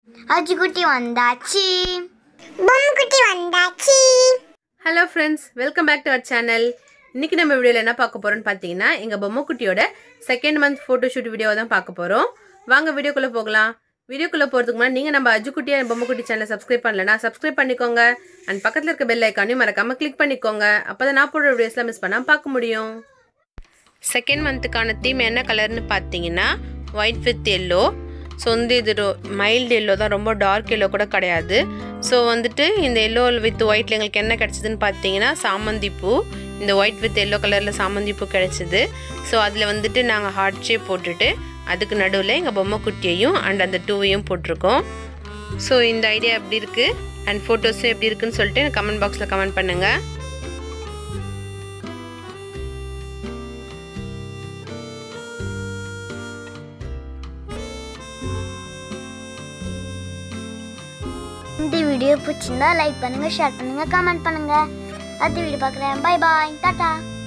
அஜுக்குட்டி வந்தாச்சு பொம்முக்குட்டி வந்தாச்சு hello friends welcome back to our channel இன்னைக்கு நம்ம வீடியோவில் என்ன பார்க்க போறோம்னு பார்த்தீங்கன்னா எங்கள் பொம்மைக்குட்டியோட second month photo shoot video தான் பார்க்க போகிறோம் வாங்க வீடியோக்குள்ளே போகலாம் வீடியோக்குள்ளே போகிறதுக்கு முன்னாடி நீங்கள் நம்ம அஜுக்குட்டியா பொம்மைக்குட்டி சேனலை சப்ஸ்கிரைப் பண்ணலனா சப்ஸ்கிரைப் பண்ணிக்கோங்க அண்ட் பக்கத்தில் இருக்க பெல் ஐக்கானையும் மறக்காமல் கிளிக் பண்ணிக்கோங்க அப்போ தான் நான் போடுற வீடியோஸ்லாம் மிஸ் பண்ணாமல் பார்க்க முடியும் செகண்ட் மந்த்துக்கான தீம் என்ன கலர்னு பார்த்தீங்கன்னா ஒயிட் வித் எல்லோ ஸோ வந்து இது மைல்டு எல்லோ தான் ரொம்ப டார்க் எல்லோ கூட கிடையாது ஸோ வந்துட்டு இந்த எல்லோ வித் ஒயிட்ல எங்களுக்கு என்ன கிடச்சிதுன்னு பார்த்தீங்கன்னா சாமந்தி பூ இந்த ஒயிட் வித் எல்லோ கலரில் சாமந்தி பூ கிடச்சிது ஸோ அதில் வந்துட்டு நாங்கள் ஹார்ட் ஷேப் போட்டுட்டு அதுக்கு நடுவில் எங்கள் பொம்மை குட்டியையும் அண்ட் அந்த டூவையும் போட்டிருக்கோம் ஸோ இந்த ஐடியா எப்படி இருக்குது அண்ட் ஃபோட்டோஸும் எப்படி இருக்குன்னு சொல்லிட்டு எனக்கு கமெண்ட் பாக்ஸில் கமெண்ட் பண்ணுங்கள் இந்த வீடியோ பிடிச்சிருந்தா லைக் பண்ணுங்க ஷேர் பண்ணுங்க கமெண்ட் பண்ணுங்க அடுத்த வீடியோ பார்க்குறேன் பை பாய் டாட்டா